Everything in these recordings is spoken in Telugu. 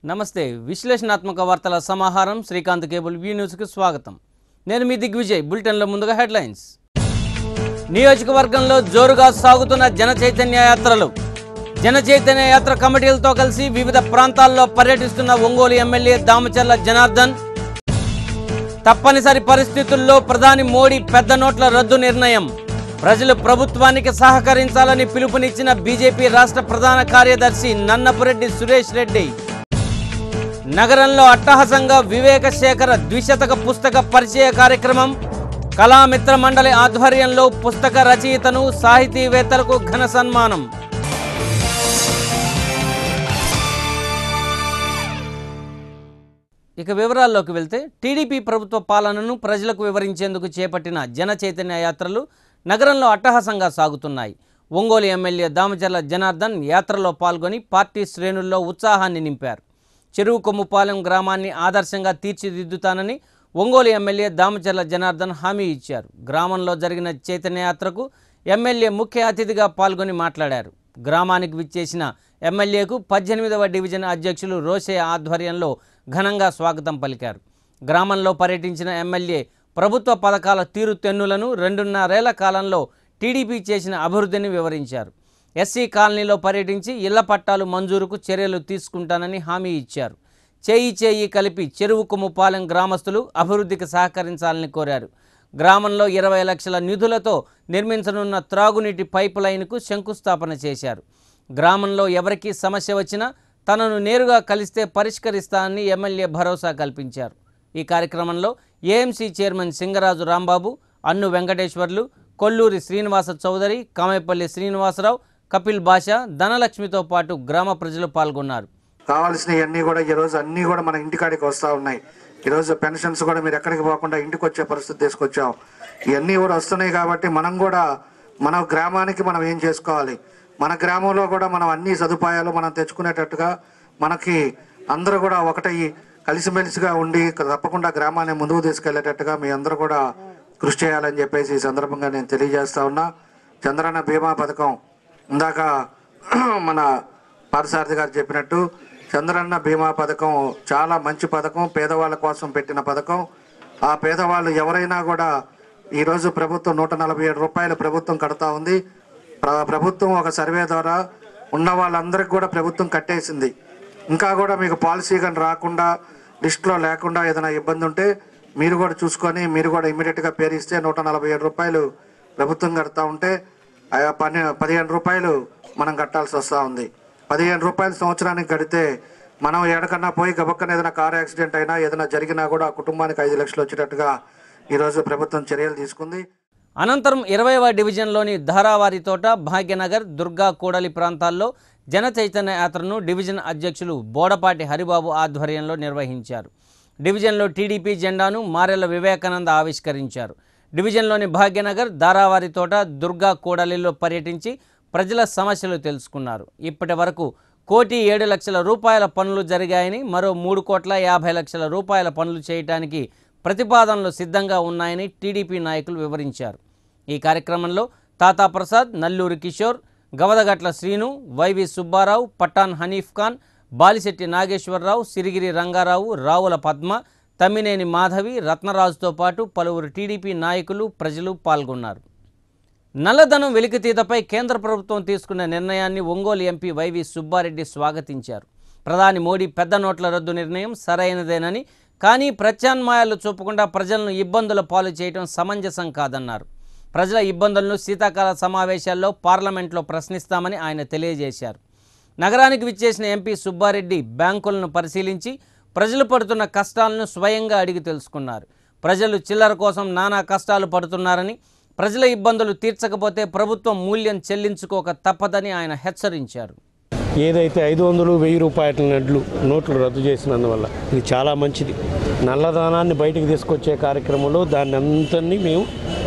నమస్తే విశ్లేషణాత్మక వార్తల సమాహారం శ్రీకాంత్ కేబుల్ వ్యూ న్యూస్కి స్వాగతం నేను మీ దిగ్విజయ్ బులెటిన్లో ముందుగా హెడ్లైన్స్ నియోజకవర్గంలో జోరుగా సాగుతున్న జన చైతన్య యాత్రలు జన చైతన్య యాత్ర కమిటీలతో కలిసి వివిధ ప్రాంతాల్లో పర్యటిస్తున్న ఒంగోలు ఎమ్మెల్యే దామచర్ల జనార్దన్ తప్పనిసరి పరిస్థితుల్లో ప్రధాని మోడీ పెద్ద నోట్ల రద్దు నిర్ణయం ప్రజలు ప్రభుత్వానికి సహకరించాలని పిలుపునిచ్చిన బీజేపీ రాష్ట్ర ప్రధాన కార్యదర్శి నన్నపురెడ్డి సురేష్ రెడ్డి నగరంలో అట్టహాసంగా వివేక శేఖర ద్విశతక పుస్తక పరిచయ కార్యక్రమం కళామిత్ర మండలి ఆధ్వర్యంలో పుస్తక రచయితను సాహితీవేత్తలకు ఘన సన్మానం ఇక వివరాల్లోకి వెళ్తే టీడీపీ ప్రభుత్వ పాలనను ప్రజలకు వివరించేందుకు చేపట్టిన జన చైతన్య యాత్రలు నగరంలో అట్టహాసంగా సాగుతున్నాయి ఒంగోలు ఎమ్మెల్యే దామచర్ల జనార్దన్ యాత్రలో పాల్గొని పార్టీ శ్రేణుల్లో ఉత్సాహాన్ని నింపారు చెరువు కొమ్ముపాలెం గ్రామాన్ని ఆదర్శంగా తీర్చిదిద్దుతానని ఒంగోలు ఎమ్మెల్యే దామచర్ల జనార్దన్ హామీ ఇచ్చారు గ్రామంలో జరిగిన చైతన్య యాత్రకు ఎమ్మెల్యే ముఖ్య అతిథిగా పాల్గొని మాట్లాడారు గ్రామానికి విచ్చేసిన ఎమ్మెల్యేకు పద్దెనిమిదవ డివిజన్ అధ్యక్షులు రోషయ్య ఆధ్వర్యంలో ఘనంగా స్వాగతం పలికారు గ్రామంలో పర్యటించిన ఎమ్మెల్యే ప్రభుత్వ పథకాల తీరుతెన్నులను రెండున్నరేళ్ల కాలంలో టీడీపీ చేసిన అభివృద్ధిని వివరించారు ఎస్సీ కాలనీలో పర్యటించి ఇళ్ల పట్టాలు మంజూరుకు చర్యలు తీసుకుంటానని హామీ ఇచ్చారు చేయి చేయి కలిపి చెరువు కొమ్ముపాలెం గ్రామస్తులు అభివృద్ధికి సహకరించాలని కోరారు గ్రామంలో ఇరవై లక్షల నిధులతో నిర్మించనున్న త్రాగునీటి పైప్ లైన్కు శంకుస్థాపన చేశారు గ్రామంలో ఎవరికీ సమస్య వచ్చినా తనను నేరుగా కలిస్తే పరిష్కరిస్తానని ఎమ్మెల్యే భరోసా కల్పించారు ఈ కార్యక్రమంలో ఏఎంసీ చైర్మన్ సింగరాజు రాంబాబు అన్ను వెంకటేశ్వర్లు కొల్లూరి శ్రీనివాస చౌదరి కామేపల్లి శ్రీనివాసరావు కపిల్ బాషా ధనలక్ష్మితో పాటు గ్రామ ప్రజలు పాల్గొన్నారు కావాల్సినవన్నీ కూడా ఈ రోజు అన్నీ కూడా మన ఇంటికాడికి వస్తూ ఉన్నాయి ఈ రోజు పెన్షన్స్ కూడా మీరు ఎక్కడికి పోకుండా ఇంటికి వచ్చే పరిస్థితి తీసుకొచ్చాం ఇవన్నీ కూడా వస్తున్నాయి కాబట్టి మనం కూడా మన గ్రామానికి మనం ఏం చేసుకోవాలి మన గ్రామంలో కూడా మనం అన్ని సదుపాయాలు మనం తెచ్చుకునేటట్టుగా మనకి అందరూ కూడా ఒకటై కలిసిమెలిసిగా ఉండి తప్పకుండా గ్రామాన్ని ముందుకు తీసుకెళ్లేటట్టుగా మీ అందరూ కూడా కృషి చేయాలని చెప్పేసి ఈ సందర్భంగా నేను తెలియజేస్తా ఉన్నా చంద్రన్న బీమా పథకం ఇందాక మన పార్థసారథి గారు చెప్పినట్టు చంద్రన్న బీమా పథకం చాలా మంచి పథకం పేదవాళ్ళ కోసం పెట్టిన పథకం ఆ పేదవాళ్ళు ఎవరైనా కూడా ఈరోజు ప్రభుత్వం నూట నలభై ఏడు రూపాయలు ప్రభుత్వం కడతా ఉంది ప్ర- ప్రభుత్వం ఒక సర్వే ద్వారా ఉన్న వాళ్ళందరికీ కూడా ప్రభుత్వం కట్టేసింది ఇంకా కూడా మీకు పాలసీ కానీ రాకుండా లిస్ట్లో లేకుండా ఏదైనా ఇబ్బంది ఉంటే మీరు కూడా చూసుకొని మీరు కూడా ఇమీడియట్గా పేరు ఇస్తే నూట నలభై ఏడు రూపాయలు ప్రభుత్వం కడతా ఉంటే ఆయా పని పదిహేను రూపాయలు మనం కట్టాల్సి వస్తూ ఉంది పదిహేను రూపాయలు సంవత్సరానికి కడితే మనం ఎక్కడికన్నా పోయి గబక్కన ఏదైనా కార్ యాక్సిడెంట్ అయినా ఏదైనా జరిగినా కూడా ఆ కుటుంబానికి ఐదు లక్షలు వచ్చేటట్టుగా ఈరోజు ప్రభుత్వం చర్యలు తీసుకుంది అనంతరం ఇరవైవ డివిజన్లోని ధారావారి తోట భాగ్యనగర్ దుర్గా కూడలి ప్రాంతాల్లో జన చైతన్య యాత్రను డివిజన్ అధ్యక్షులు బోడపాటి హరిబాబు ఆధ్వర్యంలో నిర్వహించారు డివిజన్లో టీడీపీ జెండాను మారెల వివేకానంద ఆవిష్కరించారు డివిజన్లోని భాగ్యనగర్ ధారావారి తోట దుర్గా కూడలిలో పర్యటించి ప్రజల సమస్యలు తెలుసుకున్నారు ఇప్పటి వరకు కోటి ఏడు లక్షల రూపాయల పనులు జరిగాయని మరో మూడు కోట్ల యాభై లక్షల రూపాయల పనులు చేయటానికి ప్రతిపాదనలు సిద్ధంగా ఉన్నాయని టీడీపీ నాయకులు వివరించారు ఈ కార్యక్రమంలో తాతా ప్రసాద్ నల్లూరి కిషోర్ గవదగట్ల శ్రీను వైవి సుబ్బారావు పట్టాన్ హనీఫ్ ఖాన్ బాలిశెట్టి నాగేశ్వరరావు సిరిగిరి రంగారావు రావుల పద్మ తమ్మినేని మాధవి రత్నరాజుతో పాటు పలువురు టీడీపీ నాయకులు ప్రజలు పాల్గొన్నారు నల్లధనం వెలికితీతపై కేంద్ర ప్రభుత్వం తీసుకున్న నిర్ణయాన్ని ఒంగోలు ఎంపీ వైవి సుబ్బారెడ్డి స్వాగతించారు ప్రధాని మోడీ పెద్ద నోట్ల రద్దు నిర్ణయం సరైనదేనని కానీ ప్రత్యామ్నాయాలు చూపకుండా ప్రజలను ఇబ్బందుల పాలు చేయడం సమంజసం కాదన్నారు ప్రజల ఇబ్బందులను శీతాకాల సమావేశాల్లో పార్లమెంట్లో ప్రశ్నిస్తామని ఆయన తెలియజేశారు నగరానికి విచ్చేసిన ఎంపీ సుబ్బారెడ్డి బ్యాంకులను పరిశీలించి ప్రజలు పడుతున్న కష్టాలను స్వయంగా అడిగి తెలుసుకున్నారు ప్రజలు చిల్లర కోసం నానా కష్టాలు పడుతున్నారని ప్రజల ఇబ్బందులు తీర్చకపోతే ప్రభుత్వం మూల్యం చెల్లించుకోక తప్పదని ఆయన హెచ్చరించారు ఏదైతే ఐదు వందలు వెయ్యి రూపాయల నడ్లు నోట్లు రద్దు చేసినందువల్ల ఇది చాలా మంచిది నల్లధనాన్ని బయటికి తీసుకొచ్చే కార్యక్రమంలో దాన్ని అంతని మేము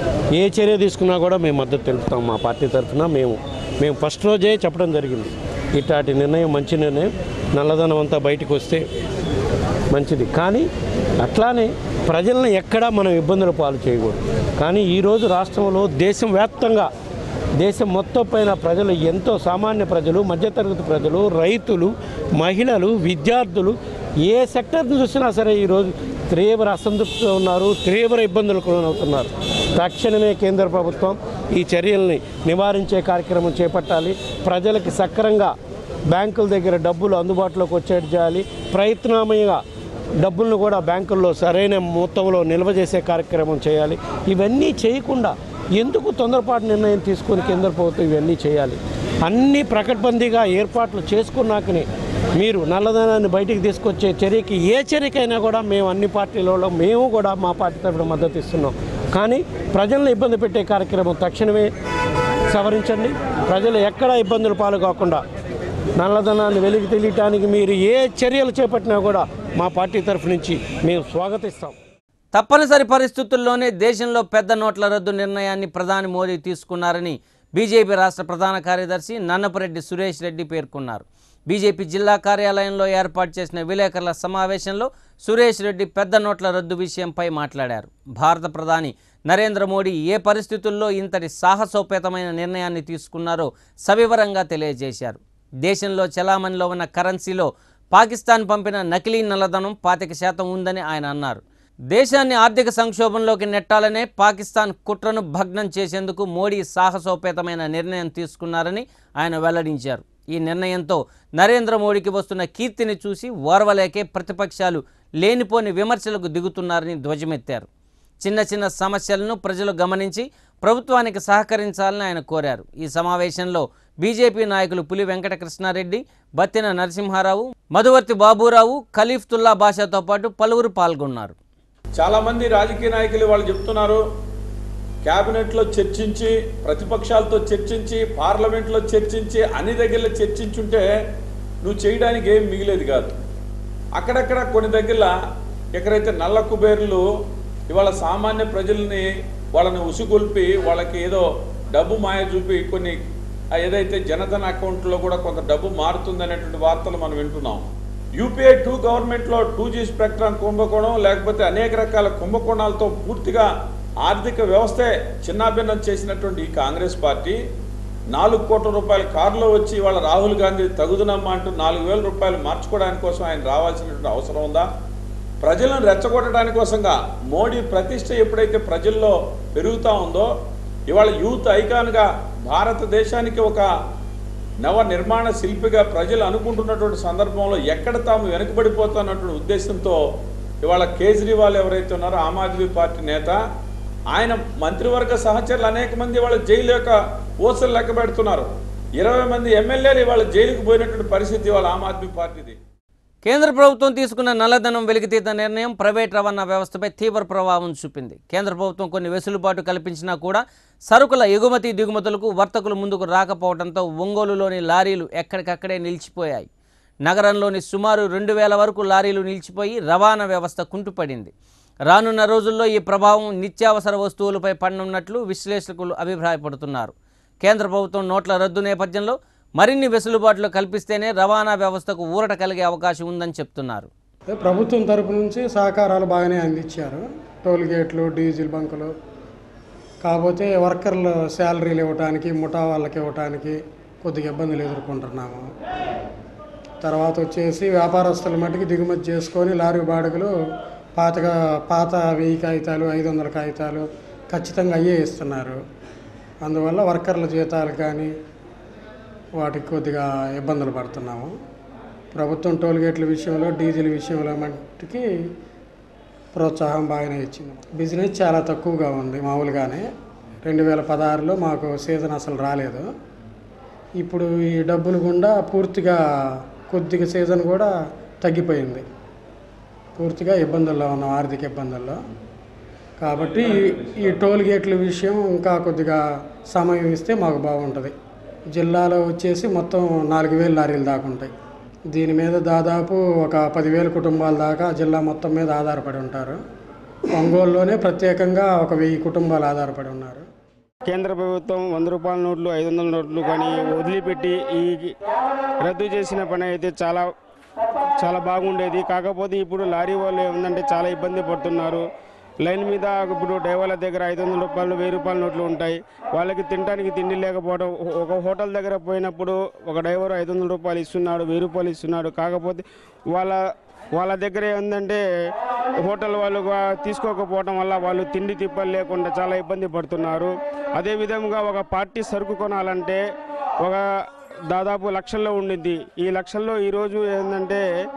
ఏ చర్య తీసుకున్నా కూడా మేము మద్దతు తెలుపుతాం మా పార్టీ తరఫున మేము మేము ఫస్ట్ రోజే చెప్పడం జరిగింది ఇట్లాంటి నిర్ణయం మంచి నిర్ణయం నల్లధనం అంతా బయటకు వస్తే మంచిది కానీ అట్లానే ప్రజలను ఎక్కడా మనం ఇబ్బందుల పాలు చేయకూడదు కానీ ఈరోజు రాష్ట్రంలో దేశం వ్యాప్తంగా దేశం మొత్తం పైన ప్రజలు ఎంతో సామాన్య ప్రజలు మధ్యతరగతి ప్రజలు రైతులు మహిళలు విద్యార్థులు ఏ సెక్టర్ని చూసినా సరే ఈరోజు తీవ్ర అసంతృప్తితో ఉన్నారు తీవ్ర ఇబ్బందులకు లోనవుతున్నారు తక్షణమే కేంద్ర ప్రభుత్వం ఈ చర్యల్ని నివారించే కార్యక్రమం చేపట్టాలి ప్రజలకి సక్రంగా బ్యాంకుల దగ్గర డబ్బులు అందుబాటులోకి వచ్చేట్టు చేయాలి ప్రయత్నమయంగా డబ్బులను కూడా బ్యాంకుల్లో సరైన మొత్తంలో నిల్వ చేసే కార్యక్రమం చేయాలి ఇవన్నీ చేయకుండా ఎందుకు తొందరపాటు నిర్ణయం తీసుకొని కేంద్ర ప్రభుత్వం ఇవన్నీ చేయాలి అన్ని ప్రకటబందీగా ఏర్పాట్లు చేసుకున్నాకనే మీరు నల్లధనాన్ని బయటికి తీసుకొచ్చే చర్యకి ఏ చర్యకైనా కూడా మేము అన్ని పార్టీలలో మేము కూడా మా పార్టీ తరఫున మద్దతు ఇస్తున్నాం కానీ ప్రజలను ఇబ్బంది పెట్టే కార్యక్రమం తక్షణమే సవరించండి ప్రజలు ఎక్కడ ఇబ్బందులు పాలు కాకుండా నల్లధనాన్ని వెలికి తెలియటానికి మీరు ఏ చర్యలు చేపట్టినా కూడా మా పార్టీ తరఫు నుంచి మేము స్వాగతిస్తాం తప్పనిసరి పరిస్థితుల్లోనే దేశంలో పెద్ద నోట్ల రద్దు నిర్ణయాన్ని ప్రధాని మోదీ తీసుకున్నారని బీజేపీ రాష్ట్ర ప్రధాన కార్యదర్శి నన్నపరెడ్డి సురేష్ రెడ్డి పేర్కొన్నారు బీజేపీ జిల్లా కార్యాలయంలో ఏర్పాటు చేసిన విలేకరుల సమావేశంలో సురేష్ రెడ్డి పెద్ద నోట్ల రద్దు విషయంపై మాట్లాడారు భారత ప్రధాని నరేంద్ర మోడీ ఏ పరిస్థితుల్లో ఇంతటి సాహసోపేతమైన నిర్ణయాన్ని తీసుకున్నారో సవివరంగా తెలియజేశారు దేశంలో చలామణిలో ఉన్న కరెన్సీలో పాకిస్తాన్ పంపిన నకిలీ నల్లధనం పాతిక శాతం ఉందని ఆయన అన్నారు దేశాన్ని ఆర్థిక సంక్షోభంలోకి నెట్టాలనే పాకిస్తాన్ కుట్రను భగ్నం చేసేందుకు మోడీ సాహసోపేతమైన నిర్ణయం తీసుకున్నారని ఆయన వెల్లడించారు ఈ నిర్ణయంతో నరేంద్ర మోడీకి వస్తున్న కీర్తిని చూసి ఓర్వలేకే ప్రతిపక్షాలు లేనిపోని విమర్శలకు దిగుతున్నారని ధ్వజమెత్తారు చిన్న చిన్న సమస్యలను ప్రజలు గమనించి ప్రభుత్వానికి సహకరించాలని ఆయన కోరారు ఈ సమావేశంలో బీజేపీ నాయకులు పులి వెంకటకృష్ణారెడ్డి బత్తిన నరసింహారావు మధువర్తి బాబురావు ఖలీఫ్తుల్లా బాషాతో పాటు పలువురు పాల్గొన్నారు చాలామంది రాజకీయ నాయకులు వాళ్ళు చెప్తున్నారు క్యాబినెట్లో చర్చించి ప్రతిపక్షాలతో చర్చించి పార్లమెంట్లో చర్చించి అన్ని దగ్గరలో చర్చించుంటే నువ్వు చేయడానికి ఏం మిగిలేదు కాదు అక్కడక్కడ కొన్ని దగ్గర ఎక్కడైతే నల్ల కుబేర్లు ఇవాళ సామాన్య ప్రజల్ని వాళ్ళని ఉసుగొల్పి వాళ్ళకి ఏదో డబ్బు మాయ చూపి కొన్ని ఆ ఏదైతే జనధన అకౌంట్లో కూడా కొంత డబ్బు మారుతుంది అనేటువంటి వార్తలు మనం వింటున్నాం యూపీఐ టూ గవర్నమెంట్లో టూ జీ స్పెక్ట్రమ్ కుంభకోణం లేకపోతే అనేక రకాల కుంభకోణాలతో పూర్తిగా ఆర్థిక వ్యవస్థే చిన్నాభిన్నం చేసినటువంటి ఈ కాంగ్రెస్ పార్టీ నాలుగు కోట్ల రూపాయల కారులో వచ్చి వాళ్ళ రాహుల్ గాంధీ తగుదనమ్మా అంటూ నాలుగు వేల రూపాయలు మార్చుకోవడానికి కోసం ఆయన రావాల్సినటువంటి అవసరం ఉందా ప్రజలను రెచ్చగొట్టడానికి కోసంగా మోడీ ప్రతిష్ట ఎప్పుడైతే ప్రజల్లో పెరుగుతూ ఉందో ఇవాళ యూత్ ఐకాన్గా భారతదేశానికి ఒక నవ నిర్మాణ శిల్పిగా ప్రజలు అనుకుంటున్నటువంటి సందర్భంలో ఎక్కడ తాము వెనుకబడిపోతున్నటువంటి ఉద్దేశంతో ఇవాళ కేజ్రీవాల్ ఎవరైతే ఉన్నారో ఆమ్ ఆద్మీ పార్టీ నేత ఆయన మంత్రివర్గ సహచరులు అనేక మంది వాళ్ళ జైలు యొక్క ఓసలు లెక్క పెడుతున్నారు ఇరవై మంది ఎమ్మెల్యేలు ఇవాళ జైలుకు పోయినటువంటి పరిస్థితి ఇవాళ ఆమ్ ఆద్మీ పార్టీది కేంద్ర ప్రభుత్వం తీసుకున్న నల్లధనం వెలికితీత నిర్ణయం ప్రైవేట్ రవాణా వ్యవస్థపై తీవ్ర ప్రభావం చూపింది కేంద్ర ప్రభుత్వం కొన్ని వెసులుబాటు కల్పించినా కూడా సరుకుల ఎగుమతి దిగుమతులకు వర్తకులు ముందుకు రాకపోవడంతో ఒంగోలులోని లారీలు ఎక్కడికక్కడే నిలిచిపోయాయి నగరంలోని సుమారు రెండు వేల వరకు లారీలు నిలిచిపోయి రవాణా వ్యవస్థ కుంటుపడింది రానున్న రోజుల్లో ఈ ప్రభావం నిత్యావసర వస్తువులపై పడనున్నట్లు విశ్లేషకులు అభిప్రాయపడుతున్నారు కేంద్ర ప్రభుత్వం నోట్ల రద్దు నేపథ్యంలో మరిన్ని వెసులుబాట్లు కల్పిస్తేనే రవాణా వ్యవస్థకు ఊరట కలిగే అవకాశం ఉందని చెప్తున్నారు అదే ప్రభుత్వం తరపు నుంచి సహకారాలు బాగానే అందించారు టోల్ గేట్లు డీజిల్ బంకులు కాకపోతే వర్కర్లు శాలరీలు ఇవ్వడానికి ముఠా వాళ్ళకి ఇవ్వడానికి కొద్దిగా ఇబ్బందులు ఎదుర్కొంటున్నాము తర్వాత వచ్చేసి వ్యాపారస్తుల మట్టుకు దిగుమతి చేసుకొని లారీ బాడుగులు పాతగా పాత వెయ్యి కాగితాలు ఐదు వందల కాగితాలు ఖచ్చితంగా అయ్యే ఇస్తున్నారు అందువల్ల వర్కర్ల జీతాలు కానీ వాటికి కొద్దిగా ఇబ్బందులు పడుతున్నాము ప్రభుత్వం టోల్ గేట్ల విషయంలో డీజిల్ విషయంలో మట్టుకి ప్రోత్సాహం బాగానే ఇచ్చింది బిజినెస్ చాలా తక్కువగా ఉంది మామూలుగానే రెండు వేల పదహారులో మాకు సీజన్ అసలు రాలేదు ఇప్పుడు ఈ డబ్బులు గుండా పూర్తిగా కొద్దిగా సీజన్ కూడా తగ్గిపోయింది పూర్తిగా ఇబ్బందుల్లో ఉన్నాం ఆర్థిక ఇబ్బందుల్లో కాబట్టి ఈ టోల్ గేట్ల విషయం ఇంకా కొద్దిగా సమయం ఇస్తే మాకు బాగుంటుంది జిల్లాలో వచ్చేసి మొత్తం నాలుగు వేలు లారీలు దాకా ఉంటాయి దీని మీద దాదాపు ఒక పదివేల కుటుంబాల దాకా జిల్లా మొత్తం మీద ఆధారపడి ఉంటారు ఒంగోలులోనే ప్రత్యేకంగా ఒక వెయ్యి కుటుంబాలు ఆధారపడి ఉన్నారు కేంద్ర ప్రభుత్వం వంద రూపాయల నోట్లు ఐదు వందల నోట్లు కానీ వదిలిపెట్టి ఈ రద్దు చేసిన పని అయితే చాలా చాలా బాగుండేది కాకపోతే ఇప్పుడు లారీ వాళ్ళు ఏముందంటే చాలా ఇబ్బంది పడుతున్నారు లైన్ మీద ఇప్పుడు డ్రైవర్ల దగ్గర ఐదు వందల రూపాయలు వెయ్యి రూపాయల నోట్లు ఉంటాయి వాళ్ళకి తినడానికి తిండి లేకపోవడం ఒక హోటల్ దగ్గర పోయినప్పుడు ఒక డ్రైవర్ ఐదు వందల రూపాయలు ఇస్తున్నాడు వెయ్యి రూపాయలు ఇస్తున్నాడు కాకపోతే వాళ్ళ వాళ్ళ దగ్గర ఏంటంటే హోటల్ వాళ్ళు గా- తీసుకోకపోవడం వల్ల వాళ్ళు తిండి తిప్పలు లేకుండా చాలా ఇబ్బంది పడుతున్నారు అదే విధంగా ఒక పార్టీ సరుకు కొనాలంటే ఒక దాదాపు లక్షల్లో ఉండిద్ది ఈ లక్షల్లో ఈరోజు ఏంటంటే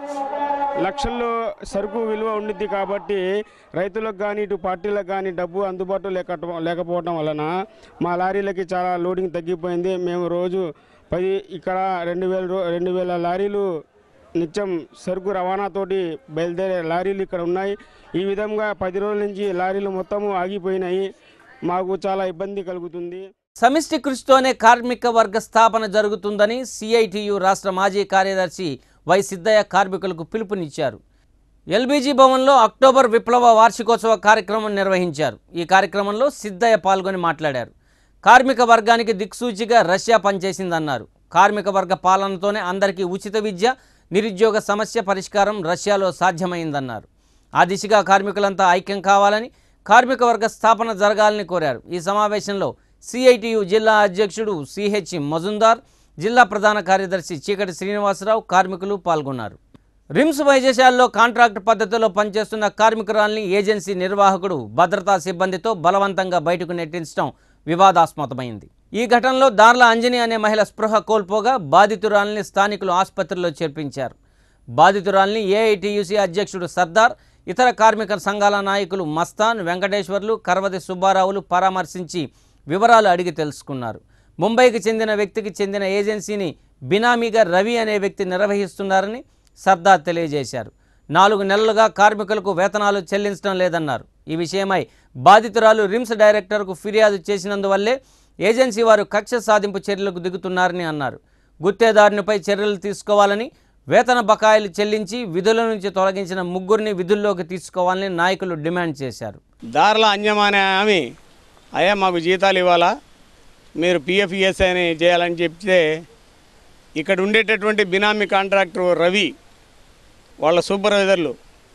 లక్షల్లో సరుకు విలువ ఉండిద్ది కాబట్టి రైతులకు కానీ ఇటు పార్టీలకు కానీ డబ్బు అందుబాటులో లేక లేకపోవడం వలన మా లారీలకి చాలా లోడింగ్ తగ్గిపోయింది మేము రోజు పది ఇక్కడ రెండు వేల రో రెండు వేల లారీలు నిత్యం సరుకు రవాణాతోటి బయలుదేరే లారీలు ఇక్కడ ఉన్నాయి ఈ విధంగా పది రోజుల నుంచి లారీలు మొత్తము ఆగిపోయినాయి మాకు చాలా ఇబ్బంది కలుగుతుంది సమిష్టి కృషితోనే కార్మిక వర్గ స్థాపన జరుగుతుందని సిఐటియు రాష్ట్ర మాజీ కార్యదర్శి వై సిద్ధయ్య కార్మికులకు పిలుపునిచ్చారు ఎల్బీజీ భవన్లో అక్టోబర్ విప్లవ వార్షికోత్సవ కార్యక్రమం నిర్వహించారు ఈ కార్యక్రమంలో సిద్ధయ్య పాల్గొని మాట్లాడారు కార్మిక వర్గానికి దిక్సూచిగా రష్యా పనిచేసిందన్నారు కార్మిక వర్గ పాలనతోనే అందరికీ ఉచిత విద్య నిరుద్యోగ సమస్య పరిష్కారం రష్యాలో సాధ్యమైందన్నారు ఆ దిశగా కార్మికులంతా ఐక్యం కావాలని కార్మిక వర్గ స్థాపన జరగాలని కోరారు ఈ సమావేశంలో సిఐటియు జిల్లా అధ్యక్షుడు సిహెచ్ మజుందార్ జిల్లా ప్రధాన కార్యదర్శి చీకటి శ్రీనివాసరావు కార్మికులు పాల్గొన్నారు రిమ్స్ వైద్యశాలలో కాంట్రాక్ట్ పద్ధతిలో పనిచేస్తున్న కార్మికురాల్ని ఏజెన్సీ నిర్వాహకుడు భద్రతా సిబ్బందితో బలవంతంగా బయటకు నెట్టించడం వివాదాస్పదమైంది ఈ ఘటనలో దార్ల అంజని అనే మహిళ స్పృహ కోల్పోగా బాధితురాల్ని స్థానికులు ఆసుపత్రిలో చేర్పించారు బాధితురాల్ని ఏఐటియుసి అధ్యక్షుడు సర్దార్ ఇతర కార్మిక సంఘాల నాయకులు మస్తాన్ వెంకటేశ్వర్లు కరవది సుబ్బారావులు పరామర్శించి వివరాలు అడిగి తెలుసుకున్నారు ముంబైకి చెందిన వ్యక్తికి చెందిన ఏజెన్సీని బినామీగా రవి అనే వ్యక్తి నిర్వహిస్తున్నారని సర్దార్ తెలియజేశారు నాలుగు నెలలుగా కార్మికులకు వేతనాలు చెల్లించడం లేదన్నారు ఈ విషయమై బాధితురాలు రిమ్స్ డైరెక్టర్కు ఫిర్యాదు చేసినందువల్లే ఏజెన్సీ వారు కక్ష సాధింపు చర్యలకు దిగుతున్నారని అన్నారు గుత్తేదారునిపై చర్యలు తీసుకోవాలని వేతన బకాయిలు చెల్లించి విధుల నుంచి తొలగించిన ముగ్గురిని విధుల్లోకి తీసుకోవాలని నాయకులు డిమాండ్ చేశారు దారిలో అంజం అనే ఆమె అయ్యా మాకు జీతాలు ఇవ్వాలా మీరు పిఎఫ్ఈఎస్ అని చేయాలని చెప్తే ఇక్కడ ఉండేటటువంటి బినామీ కాంట్రాక్టర్ రవి వాళ్ళ సూపర్వైజర్లు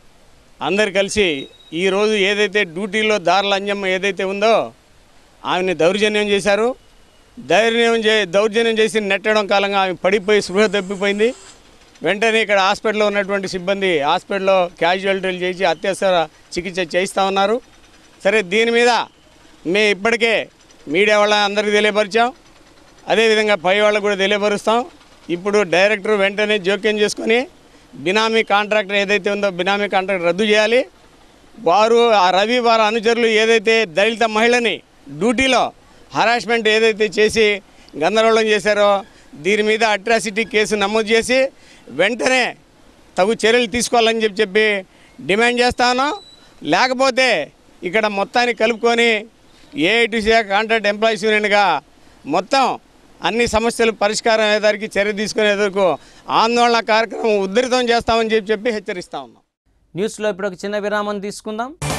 అందరు కలిసి ఈరోజు ఏదైతే డ్యూటీలో దారుల అంజమ్మ ఏదైతే ఉందో ఆమెని దౌర్జన్యం చేశారు దౌర్జన్యం చే దౌర్జన్యం చేసి నెట్టడం కాలంగా ఆమె పడిపోయి స్పృహ తప్పిపోయింది వెంటనే ఇక్కడ హాస్పిటల్లో ఉన్నటువంటి సిబ్బంది హాస్పిటల్లో క్యాజువాలిటీలు చేసి అత్యవసర చికిత్స చేయిస్తూ ఉన్నారు సరే దీని మీద మేము ఇప్పటికే మీడియా వాళ్ళ అందరికీ తెలియపరిచాం అదేవిధంగా పై వాళ్ళకు కూడా తెలియపరుస్తాం ఇప్పుడు డైరెక్టర్ వెంటనే జోక్యం చేసుకొని బినామీ కాంట్రాక్టర్ ఏదైతే ఉందో బినామీ కాంట్రాక్ట్ రద్దు చేయాలి వారు ఆ రవి వారి అనుచరులు ఏదైతే దళిత మహిళని డ్యూటీలో హరాస్మెంట్ ఏదైతే చేసి గందరగోళం చేశారో దీని మీద అట్రాసిటీ కేసు నమోదు చేసి వెంటనే తగు చర్యలు తీసుకోవాలని చెప్పి చెప్పి డిమాండ్ చేస్తాను లేకపోతే ఇక్కడ మొత్తాన్ని కలుపుకొని ఏఐటీసీ కాంట్రాక్ట్ ఎంప్లాయీస్ యూనియన్గా మొత్తం అన్ని సమస్యలు పరిష్కారం అయ్యేదానికి చర్య తీసుకునేందుకు ఆందోళన కార్యక్రమం ఉధృతం చేస్తామని చెప్పి చెప్పి హెచ్చరిస్తా ఉన్నాం న్యూస్లో ఇప్పుడు ఒక చిన్న విరామం తీసుకుందాం